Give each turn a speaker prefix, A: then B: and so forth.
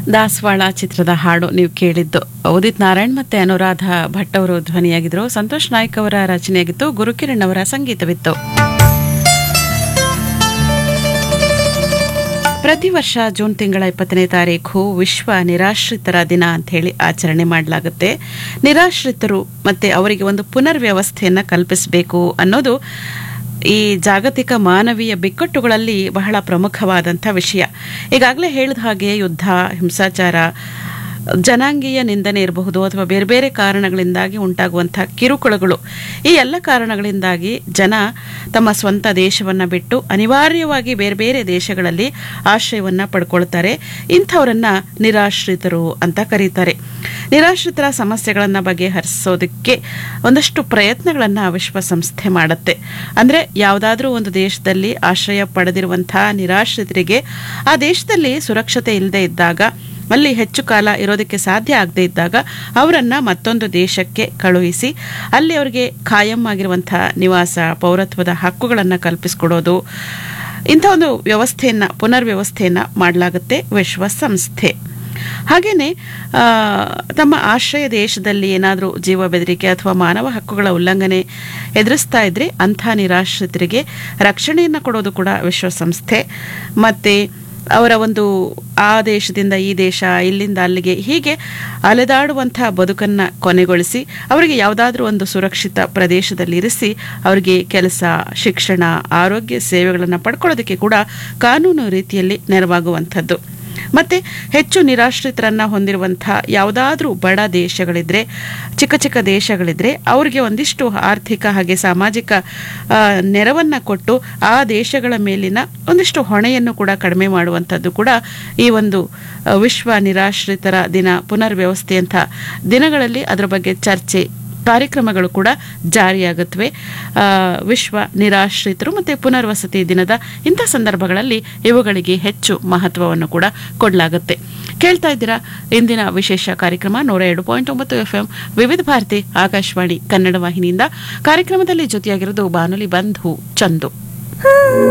A: ದಾಸವಾಳ ಚಿತ್ರದ ಹಾಡು ನೀವು ಕೇಳಿದ್ದು ಉದಿತ್ ನಾರಾಯಣ್ ಮತ್ತೆ ಅನುರಾಧ ಭಟ್ ಅವರು ಧ್ವನಿಯಾಗಿದ್ರು ಸಂತೋಷ್ ನಾಯ್ಕ್ ಅವರ ರಚನೆಯಾಗಿತ್ತು ಗುರುಕಿರಣ್ ಅವರ ಸಂಗೀತವಿತ್ತು ಪ್ರತಿ ವರ್ಷ ಜೂನ್ ತಿಂಗಳ ಇಪ್ಪತ್ತನೇ ತಾರೀಕು ವಿಶ್ವ ನಿರಾಶ್ರಿತರ ದಿನ ಅಂತ ಹೇಳಿ ಆಚರಣೆ ಮಾಡಲಾಗುತ್ತೆ ನಿರಾಶ್ರಿತರು ಮತ್ತೆ ಅವರಿಗೆ ಒಂದು ಪುನರ್ವ್ಯವಸ್ಥೆಯನ್ನ ಕಲ್ಪಿಸಬೇಕು ಅನ್ನೋದು ಈ ಜಾಗತಿಕ ಮಾನವೀಯ ಬಿಕ್ಕಟ್ಟುಗಳಲ್ಲಿ ಬಹಳ ಪ್ರಮುಖವಾದಂಥ ವಿಷಯ ಈಗಾಗಲೇ ಹೇಳಿದ ಹಾಗೆ ಯುದ್ಧ ಹಿಂಸಾಚಾರ ಜನಾಂಗೀಯ ನಿಂದನೆ ಇರಬಹುದು ಅಥವಾ ಬೇರೆ ಬೇರೆ ಕಾರಣಗಳಿಂದಾಗಿ ಉಂಟಾಗುವಂಥ ಕಿರುಕುಳಗಳು ಈ ಎಲ್ಲ ಕಾರಣಗಳಿಂದಾಗಿ ಜನ ತಮ್ಮ ಸ್ವಂತ ದೇಶವನ್ನು ಬಿಟ್ಟು ಅನಿವಾರ್ಯವಾಗಿ ಬೇರೆ ಬೇರೆ ದೇಶಗಳಲ್ಲಿ ಆಶ್ರಯವನ್ನು ಪಡ್ಕೊಳ್ತಾರೆ ಇಂಥವರನ್ನ ನಿರಾಶ್ರಿತರು ಅಂತ ಕರೀತಾರೆ ನಿರಾಶ್ರಿತರ ಸಮಸ್ಯೆಗಳನ್ನು ಬಗೆಹರಿಸೋದಕ್ಕೆ ಒಂದಷ್ಟು ಪ್ರಯತ್ನಗಳನ್ನು ವಿಶ್ವಸಂಸ್ಥೆ ಮಾಡುತ್ತೆ ಅಂದರೆ ಯಾವುದಾದ್ರೂ ಒಂದು ದೇಶದಲ್ಲಿ ಆಶ್ರಯ ಪಡೆದಿರುವಂತಹ ನಿರಾಶ್ರಿತರಿಗೆ ಆ ದೇಶದಲ್ಲಿ ಸುರಕ್ಷತೆ ಇಲ್ಲದೆ ಇದ್ದಾಗ ಅಲ್ಲಿ ಹೆಚ್ಚು ಕಾಲ ಇರೋದಕ್ಕೆ ಸಾಧ್ಯ ಆಗದೆ ಇದ್ದಾಗ ಅವರನ್ನ ಮತ್ತೊಂದು ದೇಶಕ್ಕೆ ಕಳುಹಿಸಿ ಅಲ್ಲಿ ಅವರಿಗೆ ಖಾಯಂ ಆಗಿರುವಂತಹ ನಿವಾಸ ಪೌರತ್ವದ ಹಕ್ಕುಗಳನ್ನು ಕಲ್ಪಿಸಿಕೊಡೋದು ಇಂಥ ಒಂದು ವ್ಯವಸ್ಥೆಯನ್ನ ಪುನರ್ವ್ಯವಸ್ಥೆಯನ್ನ ಮಾಡಲಾಗುತ್ತೆ ವಿಶ್ವಸಂಸ್ಥೆ ಹಾಗೇನೆ ಆ, ತಮ್ಮ ಆಶ್ರಯ ದೇಶದಲ್ಲಿ ಏನಾದರೂ ಜೀವ ಬೆದರಿಕೆ ಅಥವಾ ಮಾನವ ಹಕ್ಕುಗಳ ಉಲ್ಲಂಘನೆ ಎದುರಿಸ್ತಾ ಇದ್ರೆ ಅಂಥ ನಿರಾಶ್ರಿತರಿಗೆ ರಕ್ಷಣೆಯನ್ನು ಕೊಡೋದು ಕೂಡ ವಿಶ್ವಸಂಸ್ಥೆ ಮತ್ತೆ ಅವರ ಒಂದು ಆ ದೇಶದಿಂದ ಈ ದೇಶ ಇಲ್ಲಿಂದ ಅಲ್ಲಿಗೆ ಹೀಗೆ ಅಲೆದಾಡುವಂತಹ ಬದುಕನ್ನು ಕೊನೆಗೊಳಿಸಿ ಅವರಿಗೆ ಯಾವುದಾದ್ರೂ ಒಂದು ಸುರಕ್ಷಿತ ಪ್ರದೇಶದಲ್ಲಿ ಇರಿಸಿ ಅವರಿಗೆ ಕೆಲಸ ಶಿಕ್ಷಣ ಆರೋಗ್ಯ ಸೇವೆಗಳನ್ನು ಪಡ್ಕೊಳ್ಳೋದಕ್ಕೆ ಕೂಡ ಕಾನೂನು ರೀತಿಯಲ್ಲಿ ನೆರವಾಗುವಂಥದ್ದು ಮತ್ತೆ ಹೆಚ್ಚು ನಿರಾಶ್ರಿತರನ್ನ ಹೊಂದಿರುವಂತಹ ಯಾವುದಾದ್ರೂ ಬಡ ದೇಶಗಳಿದ್ರೆ ಚಿಕ್ಕ ಚಿಕ್ಕ ದೇಶಗಳಿದ್ರೆ ಅವರಿಗೆ ಒಂದಿಷ್ಟು ಆರ್ಥಿಕ ಹಾಗೆ ಸಾಮಾಜಿಕ ಆ, ನೆರವನ್ನ ಕೊಟ್ಟು ಆ ದೇಶಗಳ ಮೇಲಿನ ಒಂದಿಷ್ಟು ಹೊಣೆಯನ್ನು ಕೂಡ ಕಡಿಮೆ ಮಾಡುವಂಥದ್ದು ಕೂಡ ಈ ಒಂದು ಆ, ವಿಶ್ವ ನಿರಾಶ್ರಿತರ ದಿನ ಪುನರ್ವ್ಯವಸ್ಥೆಯಂಥ ದಿನಗಳಲ್ಲಿ ಅದರ ಬಗ್ಗೆ ಚರ್ಚೆ ಕಾರ್ಯಕ್ರಮಗಳು ಕೂಡ ಜಾರಿಯಾಗುತ್ತವೆ ಆ, ವಿಶ್ವ ನಿರಾಶ್ರಿತರು ಮತ್ತು ಪುನರ್ವಸತಿ ದಿನದ ಇಂಥ ಸಂದರ್ಭಗಳಲ್ಲಿ ಇವುಗಳಿಗೆ ಹೆಚ್ಚು ಮಹತ್ವವನ್ನು ಕೂಡ ಕೊಡಲಾಗುತ್ತೆ ಕೇಳ್ತಾ ಇದ್ದೀರಾ ಇಂದಿನ ವಿಶೇಷ ಕಾರ್ಯಕ್ರಮ ನೂರ ಎರಡು ಪಾಯಿಂಟ್ ಒಂಬತ್ತು ಎಫ್ ಎಂ ವಿವಿಧ ಭಾರತಿ ಆಕಾಶವಾಣಿ ಕನ್ನಡ ವಾಹಿನಿಯಿಂದ ಕಾರ್ಯಕ್ರಮದಲ್ಲಿ ಜೊತೆಯಾಗಿರೋದು ಬಾನುಲಿ ಬಂಧು ಚಂದು